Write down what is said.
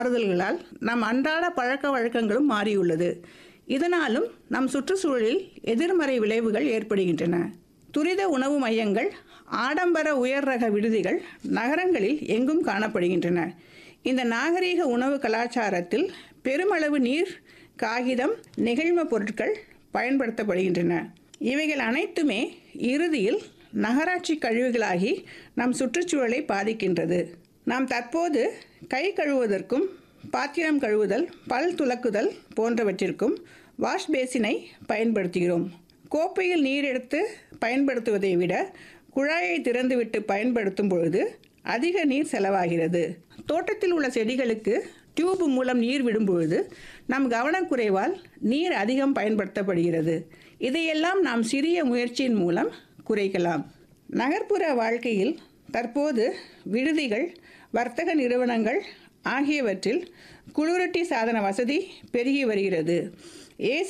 மாறுதல்களால் நம் அன்றாட பழக்க வழக்கங்களும் மாறியுள்ளது இதனாலும் நம் சுற்றுச்சூழலில் எதிர்மறை விளைவுகள் ஏற்படுகின்றன துரித உணவு மையங்கள் ஆடம்பர உயர் ரக விடுதிகள் நகரங்களில் எங்கும் காணப்படுகின்றன இந்த நாகரீக உணவு கலாச்சாரத்தில் பெருமளவு நீர் காகிதம் நெகிழ்ம பொருட்கள் பயன்படுத்தப்படுகின்றன இவைகள் அனைத்துமே இறுதியில் நகராட்சி கழிவுகளாகி நம் சுற்றுச்சூழலை பாதிக்கின்றது நாம் தற்போது கை கழுவுவதற்கும் பாத்திரம் கழுவுதல் பல் துலக்குதல் போன்றவற்றிற்கும் வாஷ் பேசினை பயன்படுத்துகிறோம் கோப்பையில் நீர் எடுத்து பயன்படுத்துவதை விட குழாயை திறந்துவிட்டு பயன்படுத்தும் பொழுது அதிக நீர் செலவாகிறது தோட்டத்தில் உள்ள செடிகளுக்கு டியூப் மூலம் நீர் விடும் பொழுது நம் கவனக்குறைவால் நீர் அதிகம் பயன்படுத்தப்படுகிறது இதையெல்லாம் நாம் சிறிய முயற்சியின் மூலம் குறைக்கலாம் நகர்ப்புற வாழ்க்கையில் தற்போது விடுதிகள் வர்த்தக நிறுவனங்கள் ஆகியவற்றில் குளிரூட்டி சாதன வசதி பெருகி வருகிறது ஏசி